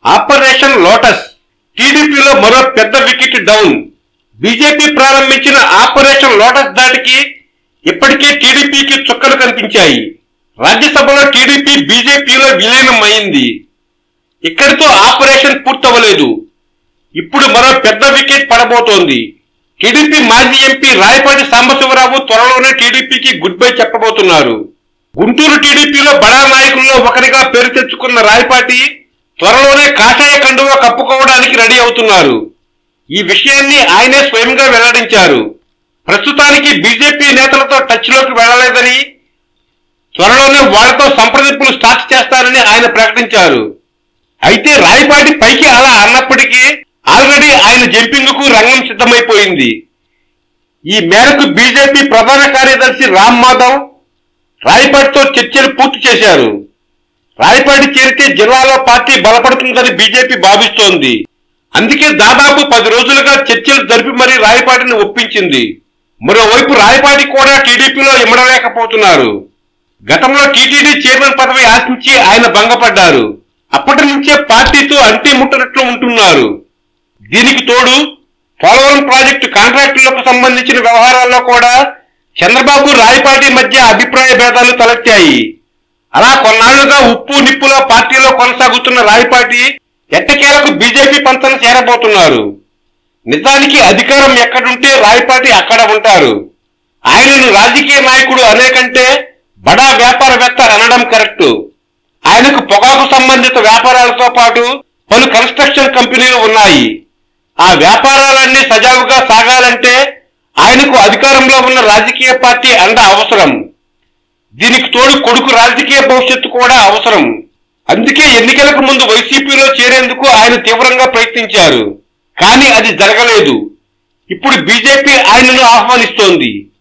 operation lotus టీడీపీలో మరో పెద్ద వికెట్ డౌన్ బీజేపీ ప్రారంభించిన ఆపరేషన్ లోటస్ దాటికి ఇప్పటికే టీడీపీకి చుక్కలు కనిపించాయి రాజ్యసభలో టీడీపీ బీజేపీలో విలీనం అయింది ఇక్కడితో ఆపరేషన్ పూర్తవలేదు ఇప్పుడు మరో పెద్ద వికెట్ పడబోతోంది టీడీపీ మాజీ ఎంపీ రాయపాటి సాంబశివరావు త్వరలోనే టీడీపీకి గుడ్ బై చెప్పబోతున్నారు గుంటూరు టీడీపీలో బడా నాయకుల్లో ఒకరిగా పేరు తెచ్చుకున్న రాయపాటి త్వరలోనే కాషాయ కండువ కప్పుకోవడానికి రెడీ అవుతున్నారు ఈ విషయాన్ని ఆయనే స్వయంగా వెల్లడించారు ప్రస్తుతానికి బీజేపీ నేతలతో టచ్ లోకి వెళ్లలేదని త్వరలోనే వాళ్లతో సంప్రదింపులు స్టార్ట్ చేస్తారని ఆయన ప్రకటించారు అయితే రాయపాటి పైకి అలా అన్నప్పటికీ ఆల్రెడీ ఆయన జంపింగ్ కు రంగం సిద్ధమైపోయింది ఈ మేరకు బీజేపీ ప్రధాన కార్యదర్శి రామ్ మాధవ్ రాయపాటితో చర్చలు పూర్తి చేశారు రాయపాటి చేరితే జిల్లాలో పార్టీ బలపడుతుందని బీజేపీ భావిస్తోంది అందుకే దాదాపు పది రోజులుగా చర్చలు జరిపి మరీ రాయపాటిని ఒప్పించింది మరోవైపు రాయపాటి కూడా టీడీపీలో ఇమడలేకపోతున్నారు గతంలో టీటీడీ చైర్మన్ పదవి ఆశించి ఆయన భంగపడ్డారు అప్పటి నుంచే పార్టీతో అంటి ముట్టనట్లు ఉంటున్నారు దీనికి తోడు పోలవరం ప్రాజెక్టు కాంట్రాక్టులకు సంబంధించిన వ్యవహారాల్లో కూడా చంద్రబాబు రాయపాటి మధ్య అభిప్రాయ భేదాలు తలెత్తాయి అలా కొన్నాళ్లుగా ఉప్పు నిప్పులో పార్టీలో కొనసాగుతున్న రాయపాటి ఎట్టకేలకు బీజేపీ పంతన చేరబోతున్నారు నిజానికి అధికారం ఎక్కడుంటే రాయపాటి అక్కడ ఉంటారు ఆయనను రాజకీయ నాయకుడు అనేకంటే బడా వ్యాపారవేత్త అనడం కరెక్ట్ ఆయనకు పొగాకు సంబంధిత వ్యాపారాలతో పాటు పలు కన్స్ట్రక్షన్ కంపెనీలు ఉన్నాయి ఆ వ్యాపారాలన్నీ సజావుగా సాగాలంటే ఆయనకు అధికారంలో ఉన్న రాజకీయ పార్టీ అండ అవసరం దీనికి తోడు కొడుకు రాజకీయ భవిష్యత్తు కూడా అవసరం అందుకే ఎన్నికలకు ముందు వైసీపీలో చేరేందుకు ఆయన తీవ్రంగా ప్రయత్నించారు కానీ అది జరగలేదు ఇప్పుడు బీజేపీ ఆయనను ఆహ్వానిస్తోంది